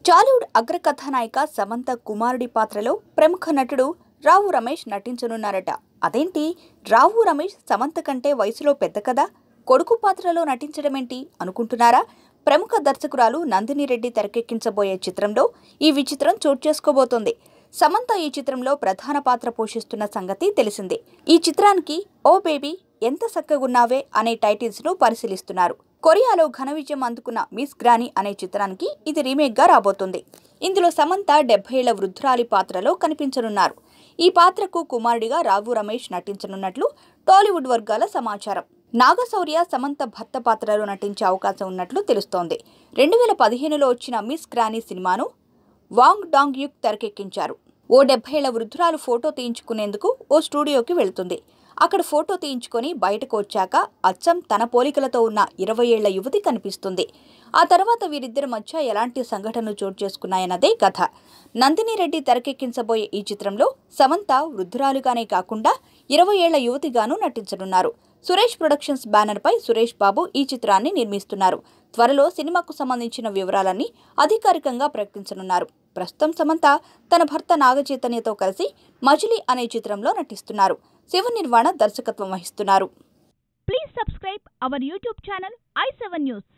టాలీవుడ్ అగ్రకథానాయిక సమంత కుమారుడి పాత్రలో ప్రముఖ నటుడు రావు రమేష్ నటించనున్నారట అదేంటి రావు రమేష్ సమంత కంటే వయసులో పెద్ద కదా కొడుకు పాత్రలో నటించడమేంటి అనుకుంటున్నారా ప్రముఖ దర్శకురాలు నందిని రెడ్డి తెరకెక్కించబోయే చిత్రంలో ఈ విచిత్రం చోటు చేసుకోబోతోంది సమంత ఈ చిత్రంలో ప్రధాన పాత్ర పోషిస్తున్న సంగతి తెలిసిందే ఈ చిత్రానికి ఓ బేబీ ఎంత సక్కగున్నావే అనే టైటిల్స్ ను పరిశీలిస్తున్నారు కొరియాలో ఘన విజయం అందుకున్న మిస్ గ్రానీ అనే చిత్రానికి ఇది రీమేక్ గా రాబోతుంది ఇందులో సమంత డెబ్బై ఏళ్ల వృద్ధురాలి పాత్రలో కనిపించనున్నారు ఈ పాత్రకు కుమారుడిగా రావు రమేష్ నటించనున్నట్లు టాలీవుడ్ వర్గాల సమాచారం నాగశౌర్య సమంత భర్త పాత్రలో నటించే అవకాశం ఉన్నట్లు తెలుస్తోంది రెండు వేల పదిహేనులో వచ్చిన మిస్ గ్రానీ సినిమాను వాంగ్ డాంగ్ యుక్ తెరకెక్కించారు ఓ డెబ్బైళ్ల వృద్ధురాలు ఫోటో తీయించుకునేందుకు ఓ స్టూడియోకి వెళ్తుంది అక్కడ ఫోటో తీయించుకొని బయటకు వచ్చాక అచ్చం తన పోలికలతో ఉన్న ఇరవై ఏళ్ల యువతి కనిపిస్తుంది ఆ తర్వాత వీరిద్దరి మధ్య ఎలాంటి సంఘటనలు చోటు చేసుకున్నాయన్నదే కథ నందిని రెడ్డి తెరకెక్కించబోయే ఈ చిత్రంలో సమంత వృద్ధురాలుగానే కాకుండా ఇరవై ఏళ్ల యువతిగాను నటించనున్నారు సురేష్ ప్రొడక్షన్స్ బ్యానర్ పై సురేష్ బాబు ఈ చిత్రాన్ని నిర్మిస్తున్నారు త్వరలో సినిమాకు సంబంధించిన వివరాలన్నీ అధికారికంగా ప్రకటించనున్నారు ప్రస్తుతం సమంత తన భర్త నాగచైతన్యతో కలిసి మజిలీ అనే చిత్రంలో నటిస్తున్నారు శివ నిర్వాణ దర్శకత్వం వహిస్తున్నారు Please subscribe our YouTube channel i7 News.